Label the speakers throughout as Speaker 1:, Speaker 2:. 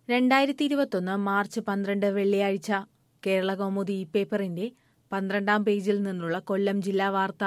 Speaker 1: രണ്ടായിരത്തി ഇരുപത്തൊന്ന് മാർച്ച് പന്ത്രണ്ട് വെള്ളിയാഴ്ച കേരള കൗമുദി ഈ പേപ്പറിന്റെ പന്ത്രണ്ടാം പേജിൽ നിന്നുള്ള കൊല്ലം ജില്ലാ വാർത്ത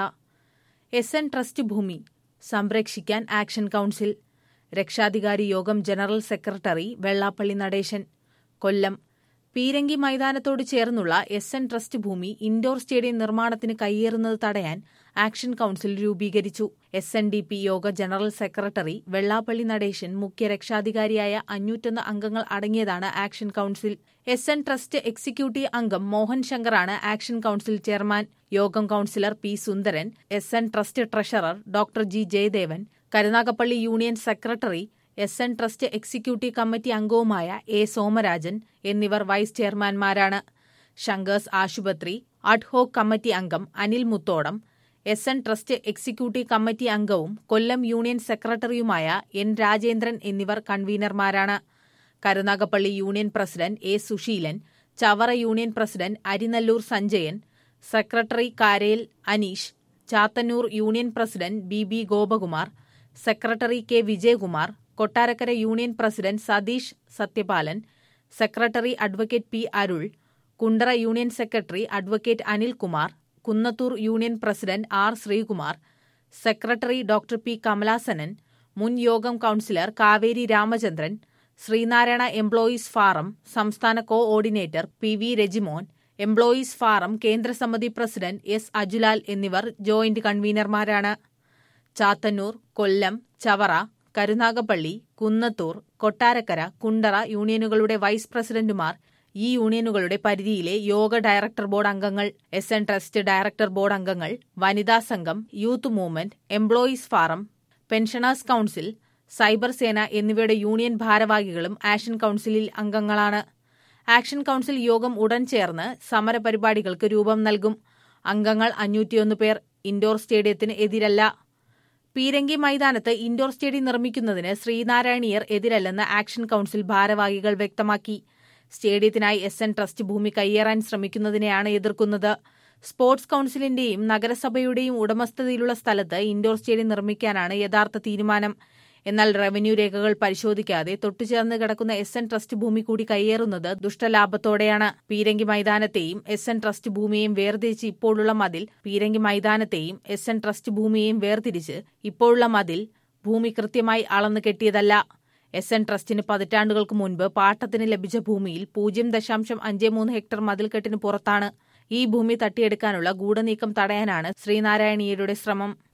Speaker 1: എസ് എൻ ട്രസ്റ്റ് ഭൂമി സംരക്ഷിക്കാൻ ആക്ഷൻ കൗൺസിൽ രക്ഷാധികാരി യോഗം ജനറൽ സെക്രട്ടറി വെള്ളാപ്പള്ളി നടേശൻ കൊല്ലം പീരങ്കി മൈതാനത്തോട് ചേർന്നുള്ള എസ് എൻ ട്രസ്റ്റ് ഭൂമി ഇൻഡോർ സ്റ്റേഡിയം നിർമ്മാണത്തിന് കയ്യേറുന്നത് തടയാൻ ആക്ഷൻ കൗൺസിൽ രൂപീകരിച്ചു എസ് എൻ ഡി പി യോഗ ജനറൽ സെക്രട്ടറി വെള്ളാപ്പള്ളി നടേശൻ മുഖ്യ രക്ഷാധികാരിയായ അഞ്ഞൂറ്റൊന്ന് അംഗങ്ങൾ അടങ്ങിയതാണ് action council S N trust executive അംഗം മോഹൻ ശങ്കറാണ് ആക്ഷൻ കൗൺസിൽ ചെയർമാൻ യോഗം councillor P Sundaran S N trust treasurer doctor G Jayadevan Karunagappally union secretary S N trust executive committee അംഗവുമായ എ സോമരാജൻ എന്നിവർ വൈസ് ചെയർമാൻമാരാണ് ശങ്കേഴ്സ് ആശുപത്രി അഡ്ഹോക് കമ്മിറ്റി അംഗം Anil Muthodam S N trust executive committee അംഗവും Kollam union സെക്രട്ടറിയുമായ എൻ രാജേന്ദ്രൻ എന്നിവർ കൺവീനർമാരാണ് Karunagappally union president A Susheelan Chavara union president Arinallur Sanjayan secretary Karel Aneesh Chathannoor union president B B Gopakumar secretary K Vijayakumar Kottarakkara union president Satheesh Sathyapalan secretary advocate P Arul Kundara union secretary advocate Anilkumar Kunnathur union president R Sreekumar secretary doctor P Kamalasanan മുൻ യോഗം councillor Kaveri Ramachandran Sreenarayana employees forum സംസ്ഥാന coordinator P V Rajimon employees forum കേന്ദ്രസമിതി president S Ajulal എന്നിവർ joint കൺവീനർമാരാണ് ചാത്തന്നൂർ കൊല്ലം ചവറ കരുനാഗപ്പള്ളി കുന്നത്തൂർ കൊട്ടാരക്കര കുണ്ടറ യൂണിയനുകളുടെ vice പ്രസിഡന്റുമാർ ഈ യൂണിയനുകളുടെ പരിധിയിലെ യോഗ ഡയറക്ടർ ബോർഡ് അംഗങ്ങൾ S N trust director board അംഗങ്ങൾ വനിതാ സംഘം youth movement employees forum pensioners council cyber സേന എന്നിവയുടെ യൂണിയൻ ഭാരവാഹികളും ആക്ഷൻ കൌൺസിലിൽ അംഗങ്ങളാണ് ആക്ഷൻ കൌൺസിൽ യോഗം ഉടൻ ചേർന്ന് സമരപരിപാടികൾക്ക് രൂപം നൽകും അംഗങ്ങൾ അഞ്ഞൂറ്റിയൊന്ന് പേർ ഇൻഡോർ സ്റ്റേഡിയത്തിന് എതിരല്ല പീരങ്കി മൈതാനത്ത് ഇൻഡോർ സ്റ്റേഡിയം നിർമ്മിക്കുന്നതിന് ശ്രീനാരായണീയർ എതിരല്ലെന്ന് ആക്ഷൻ കൌൺസിൽ ഭാരവാഹികൾ വ്യക്തമാക്കി സ്റ്റേഡിയത്തിനായി എസ് എൻ ട്രസ്റ്റ് ഭൂമി കയ്യേറാൻ ശ്രമിക്കുന്നതിനെയാണ് എതിർക്കുന്നത് സ്പോർട്സ് കൌൺസിലിന്റെയും നഗരസഭയുടെയും ഉടമസ്ഥതയിലുള്ള സ്ഥലത്ത് ഇൻഡോർ സ്റ്റേഡിയം നിർമ്മിക്കാനാണ് യഥാർത്ഥ തീരുമാനം എന്നാൽ റവന്യൂ രേഖകൾ പരിശോധിക്കാതെ തൊട്ടുചേർന്ന് കിടക്കുന്ന എസ് എൻ ട്രസ്റ്റ് ഭൂമി കൂടി കയ്യേറുന്നത് ദുഷ്ടലാഭത്തോടെയാണ് പീരങ്കി മൈതാനത്തെയും എസ് എൻ ട്രസ്റ്റ് ഭൂമിയെയും വേർതിരിച്ച് ഇപ്പോഴുള്ള മതിൽ പീരങ്കി മൈതാനത്തെയും എസ് എൻ ട്രസ്റ്റ് ഭൂമിയെയും വേർതിരിച്ച് ഇപ്പോഴുള്ള മതിൽ ഭൂമി കൃത്യമായി അളന്നു കെട്ടിയതല്ല എസ് എൻ ട്രസ്റ്റിന് പതിറ്റാണ്ടുകൾക്ക് മുൻപ് പാട്ടത്തിന് ലഭിച്ച ഭൂമിയിൽ പൂജ്യം ദശാംശം അഞ്ച് മൂന്ന് ഹെക്ടർ മതിൽക്കെട്ടിന് പുറത്താണ് ഈ ഭൂമി തട്ടിയെടുക്കാനുള്ള ഗൂഢനീക്കം തടയാനാണ് ശ്രീനാരായണീയരുടെ ശ്രമം